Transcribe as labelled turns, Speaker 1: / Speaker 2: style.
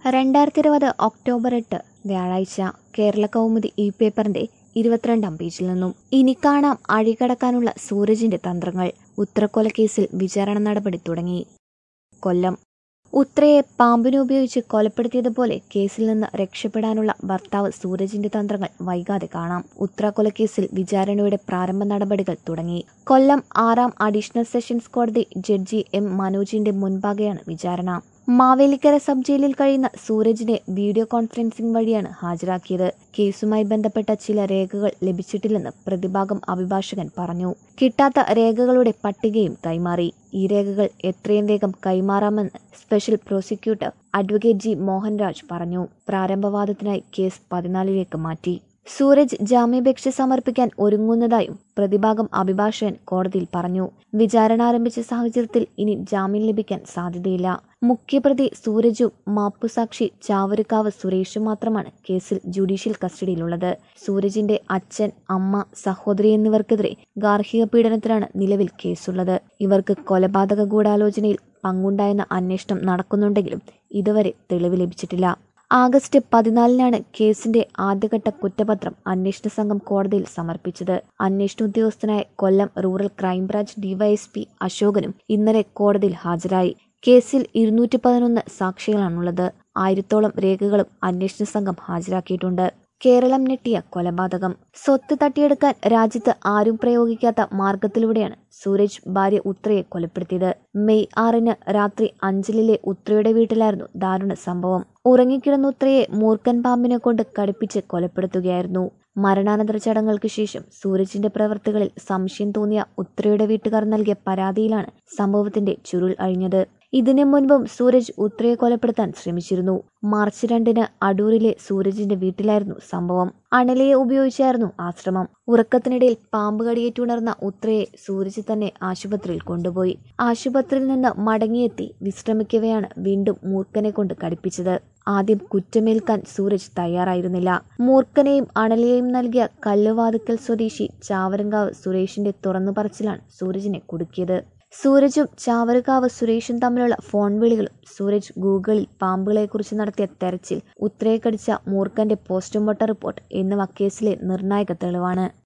Speaker 1: രണ്ടായിരത്തി ഇരുപത് ഒക്ടോബർ എട്ട് വ്യാഴാഴ്ച കേരള കൗമുദി ഈ പേപ്പറിന്റെ ഇരുപത്തിരണ്ടാം പേജിൽ നിന്നും ഇനി കാണാം അഴികടക്കാനുള്ള സൂരജിന്റെ തന്ത്രങ്ങൾ ഉത്തരക്കൊലക്കേസിൽ വിചാരണ നടപടി തുടങ്ങി കൊല്ലം ഉത്രയെ പാമ്പിനെ ഉപയോഗിച്ച് കൊലപ്പെടുത്തിയതുപോലെ കേസിൽ നിന്ന് രക്ഷപ്പെടാനുള്ള ഭർത്താവ് സൂരജിന്റെ തന്ത്രങ്ങൾ വൈകാതെ കാണാം ഉത്ര കൊലക്കേസിൽ വിചാരണയുടെ പ്രാരംഭ നടപടികൾ തുടങ്ങി കൊല്ലം ആറാം അഡീഷണൽ സെഷൻസ് കോടതി ജഡ്ജി എം മനോജിന്റെ മുൻപാകെയാണ് വിചാരണ മാവേലിക്കര സബ് ജയിലിൽ കഴിയുന്ന സൂരജിനെ വീഡിയോ കോൺഫറൻസിംഗ് വഴിയാണ് ഹാജരാക്കിയത് കേസുമായി ബന്ധപ്പെട്ട ചില രേഖകൾ ലഭിച്ചിട്ടില്ലെന്ന് പ്രതിഭാഗം അഭിഭാഷകൻ പറഞ്ഞു കിട്ടാത്ത രേഖകളുടെ പട്ടികയും കൈമാറി ഈ രേഖകൾ എത്രയും വേഗം കൈമാറാമെന്ന് special prosecutor advocate G Mohanraj പറഞ്ഞു പ്രാരംഭവാദത്തിനായി കേസ് പതിനാലിലേക്ക് മാറ്റി സൂരജ് ജാമ്യാപേക്ഷ സമർപ്പിക്കാൻ ഒരുങ്ങുന്നതായും പ്രതിഭാഗം അഭിഭാഷകൻ കോടതിയിൽ പറഞ്ഞു വിചാരണ ആരംഭിച്ച സാഹചര്യത്തിൽ ഇനി ജാമ്യം ലഭിക്കാൻ സാധ്യതയില്ല മുഖ്യപ്രതി സൂരജും മാപ്പുസാക്ഷി ചാവരുകാവ് സുരേഷും മാത്രമാണ് കേസിൽ ജുഡീഷ്യൽ കസ്റ്റഡിയിലുള്ളത് സൂരജിന്റെ അച്ഛൻ അമ്മ സഹോദരി എന്നിവർക്കെതിരെ ഗാർഹിക പീഡനത്തിലാണ് നിലവിൽ കേസുള്ളത് ഇവർക്ക് കൊലപാതക ഗൂഢാലോചനയിൽ പങ്കുണ്ടായെന്ന അന്വേഷണം നടക്കുന്നുണ്ടെങ്കിലും ഇതുവരെ തെളിവ് ലഭിച്ചിട്ടില്ല ആഗസ്റ്റ് പതിനാലിനാണ് കേസിന്റെ ആദ്യഘട്ട കുറ്റപത്രം അന്വേഷണ സംഘം കോടതിയിൽ സമർപ്പിച്ചത് അന്വേഷണ ഉദ്യോഗസ്ഥനായ കൊല്ലം റൂറൽ ക്രൈംബ്രാഞ്ച് ഡിവൈഎസ്പി അശോകനും ഇന്നലെ കോടതിയിൽ ഹാജരായി കേസിൽ ഇരുന്നൂറ്റി പതിനൊന്ന് സാക്ഷികളാണുള്ളത് ആയിരത്തോളം രേഖകളും അന്വേഷണ സംഘം ഹാജരാക്കിയിട്ടുണ്ട് കേരളം ഞെട്ടിയ കൊലപാതകം സ്വത്ത് തട്ടിയെടുക്കാൻ രാജ്യത്ത് ആരും പ്രയോഗിക്കാത്ത മാർഗത്തിലൂടെയാണ് സൂരജ് ഭാര്യ ഉത്രയെ കൊലപ്പെടുത്തിയത് മെയ് ആറിന് രാത്രി അഞ്ചലിലെ ഉത്രയുടെ വീട്ടിലായിരുന്നു ദാരുണ സംഭവം ഉറങ്ങിക്കിടന്ന ഉത്രയെ മൂർഖൻ പാമ്പിനെ കൊണ്ട് കടുപ്പിച്ച് കൊലപ്പെടുത്തുകയായിരുന്നു മരണാനന്തര ചടങ്ങുകൾക്ക് ശേഷം സൂരജിന്റെ പ്രവൃത്തികളിൽ സംശയം തോന്നിയ ഉത്രയുടെ വീട്ടുകാർ നൽകിയ പരാതിയിലാണ് സംഭവത്തിന്റെ ചുരുൾ അഴിഞ്ഞത് ഇതിനു മുൻപും സൂരജ് ഉത്രയെ കൊലപ്പെടുത്താൻ ശ്രമിച്ചിരുന്നു മാർച്ച് രണ്ടിന് അടൂരിലെ സൂരജിന്റെ വീട്ടിലായിരുന്നു സംഭവം അണലയെ ഉപയോഗിച്ചായിരുന്നു ആശ്രമം ഉറക്കത്തിനിടയിൽ പാമ്പ് കടിയേറ്റുണർന്ന ഉത്രയെ സൂരജ് തന്നെ ആശുപത്രിയിൽ കൊണ്ടുപോയി ആശുപത്രിയിൽ നിന്ന് മടങ്ങിയെത്തി വിശ്രമിക്കവെയാണ് വീണ്ടും മൂർഖനെ കൊണ്ട് കടിപ്പിച്ചത് ആദ്യം കുറ്റമേൽക്കാൻ സൂരജ് തയ്യാറായിരുന്നില്ല മൂർഖനെയും അണലയെയും നൽകിയ കല്ലുവാതുക്കൽ സ്വദേശി ചാവരങ്കാവ് സുരേഷിന്റെ തുറന്നു പറച്ചിലാണ് സൂരജിനെ കുടുക്കിയത് സൂരജും ചാവരകാവ് സുരേഷും തമ്മിലുള്ള ഫോൺ വിളികളും സൂരജ് ഗൂഗിളിൽ പാമ്പുകളെക്കുറിച്ച് നടത്തിയ തെരച്ചിൽ ഉത്രയെ കടിച്ച മൂർഖന്റെ പോസ്റ്റ്മോർട്ടം റിപ്പോർട്ട് എന്നിവ കേസിലെ നിർണായക തെളിവാണ്